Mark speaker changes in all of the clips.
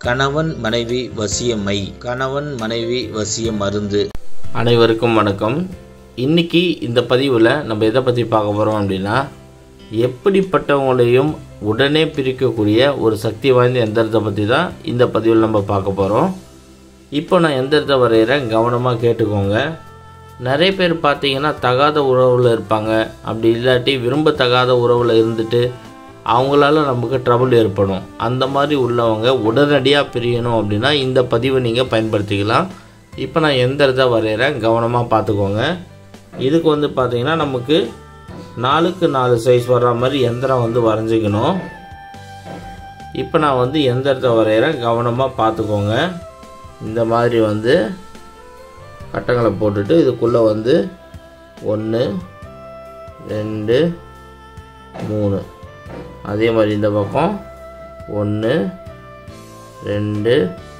Speaker 1: கணவன் மனைவி வசியமை கணவன் மனைவி வசிய மருந்து
Speaker 2: அனைவருக்கும் வணக்கம் இன்னைக்கு இந்த பதிவில் நம்ம எதை பற்றி பார்க்க போகிறோம் அப்படின்னா எப்படிப்பட்டவங்களையும் உடனே பிரிக்கக்கூடிய ஒரு சக்தி வாய்ந்த எந்திரத்தை பற்றி தான் இந்த பதிவில் நம்ம பார்க்க போகிறோம் இப்போ நான் எந்திரத்தை வரைகிறேன் கவனமாக கேட்டுக்கோங்க நிறைய பேர் பார்த்தீங்கன்னா தகாத உறவில் இருப்பாங்க அப்படி இல்லாட்டி விரும்பத்தகாத உறவில் இருந்துட்டு அவங்களால நமக்கு ட்ரபிள் ஏற்படும் அந்த மாதிரி உள்ளவங்க உடனடியாக பிரியணும் அப்படின்னா இந்த பதிவை நீங்கள் பயன்படுத்திக்கலாம் இப்போ நான் எந்திரத்தை வரைகிறேன் கவனமாக பார்த்துக்கோங்க இதுக்கு வந்து பார்த்தீங்கன்னா நமக்கு நாலுக்கு நாலு சைஸ் வர்ற மாதிரி எந்திரம் வந்து வரைஞ்சிக்கணும் இப்போ நான் வந்து எந்திரத்தை வரைகிறேன் கவனமாக பார்த்துக்கோங்க இந்த மாதிரி வந்து கட்டங்களை போட்டுட்டு இதுக்குள்ளே வந்து ஒன்று ரெண்டு மூணு அதே மாதிரி இந்த பக்கம் ஒன்று ரெண்டு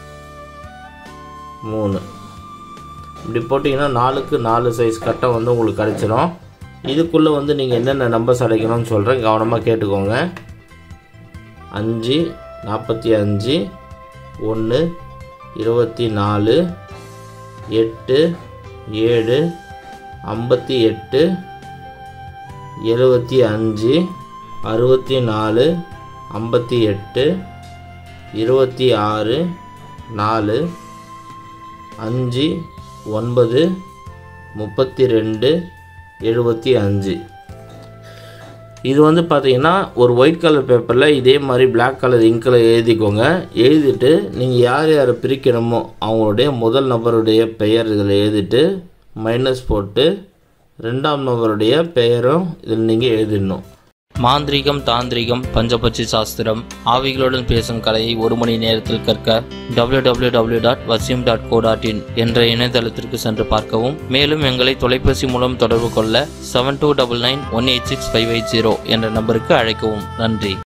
Speaker 2: மூணு இப்படி போட்டிங்கன்னா நாலுக்கு நாலு சைஸ் கட்டை வந்து உங்களுக்கு கிடச்சிரும் இதுக்குள்ளே வந்து நீங்கள் என்னென்ன நம்பர்ஸ் அடைக்கணும்னு சொல்கிறேன் கவனமாக கேட்டுக்கோங்க அஞ்சு நாற்பத்தி அஞ்சு ஒன்று இருபத்தி நாலு எட்டு ஏழு ஐம்பத்தி எட்டு எழுபத்தி அஞ்சு அறுபத்தி நாலு ஐம்பத்தி எட்டு இருபத்தி ஆறு நாலு அஞ்சு ஒன்பது முப்பத்தி ரெண்டு எழுபத்தி அஞ்சு இது வந்து பார்த்தீங்கன்னா ஒரு ஒயிட் கலர் பேப்பரில் இதே மாதிரி Black கலர் இங்கில் எழுதிக்கோங்க எழுதிட்டு நீங்கள் யார் யாரை பிரிக்கணுமோ அவங்களுடைய முதல் நபருடைய பெயர் இதில் எழுதிட்டு மைனஸ் போட்டு ரெண்டாம் நபருடைய பெயரும் இதில் நீங்கள் எழுதிடணும்
Speaker 3: மாந்திரீகம் தாந்திரிகம் பஞ்சபட்சி சாஸ்திரம் ஆவிகளுடன் பேசும் கலையை ஒரு மணி நேரத்தில் கற்க www.vasim.co.in டாட் வசியம் டாட் கோ டாட் இன் என்ற இணையதளத்திற்கு சென்று பார்க்கவும் மேலும் எங்களை தொலைபேசி மூலம் தொடர்பு கொள்ள seven two double nine one eight six five eight zero என்ற நம்பருக்கு அழைக்கவும் நன்றி